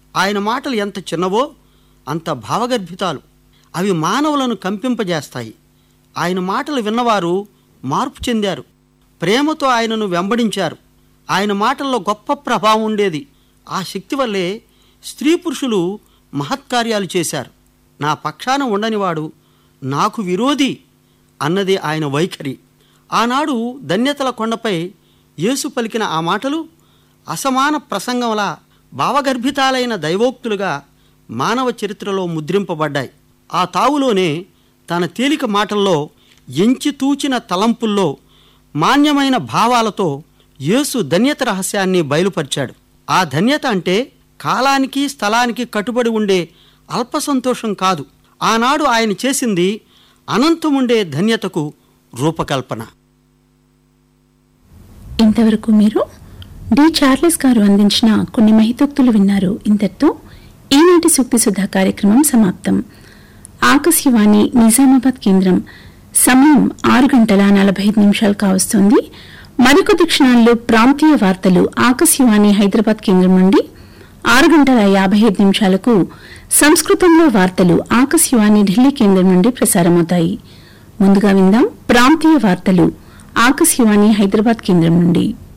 ఆయన మాటలు ఎంత చిన్నవో అంత భావగర్భితాలు అవి మానవులను కంపింపజేస్తాయి ఆయన మాటలు విన్నవారు మార్పు చెందారు ప్రేమతో ఆయనను వెంబడించారు ఆయన మాటల్లో గొప్ప ప్రభావం ఉండేది ఆ శక్తి వల్లే స్త్రీ పురుషులు మహత్కార్యాలు చేశారు నా పక్షాన ఉండనివాడు నాకు విరోధి అన్నది ఆయన వైఖరి ఆనాడు ధన్యతల కొండపై యేసు పలికిన ఆ మాటలు అసమాన ప్రసంగంలా భావగర్భితాలైన దైవోక్తులుగా మానవ చరిత్రలో ముద్రింపబడ్డాయి ఆ తావులోనే తన తేలిక మాటల్లో ఎంచి తూచిన తలంపుల్లో మాన్యమైన భావాలతో యేసు ధన్యత రహస్యాన్ని బయలుపరిచాడు ఆ ధన్యత అంటే కాలానికి స్థలానికి కట్టుబడి ఉండే అల్ప సంతోషం కాదు ఆనాడు ఆయన చేసింది అనంతముండే ధన్యతకు రూపకల్పన ఇంతవరకు మీరు డి చార్లెస్ గారు అందించిన కొన్ని మహితోక్తులు విన్నారు ఇంతటితో ఈనాటి సూక్తి సుధా కార్యక్రమం సమాప్తం ఆకాశవాణి నిజామాబాద్ కేంద్రం సమయం ఆరు గంటల నలభై ఐదు నిమిషాలు కావస్తోంది మరికొద్ది క్షణాల్లో ప్రాంతీయ వార్తలు ఆకాశవాణి హైదరాబాద్ కేంద్రం నుండి ఆరు గంటల యాభై ఐదు నిమిషాలకు సంస్కృతంలో వార్తలు ఆకాశవాణి ఢిల్లీ కేంద్రం నుండి ప్రసారమవుతాయి ముందుగా విందాం ప్రాంతీయ వార్తలు ఆకాశవాణి హైదరాబాద్ కేంద్రం నుండి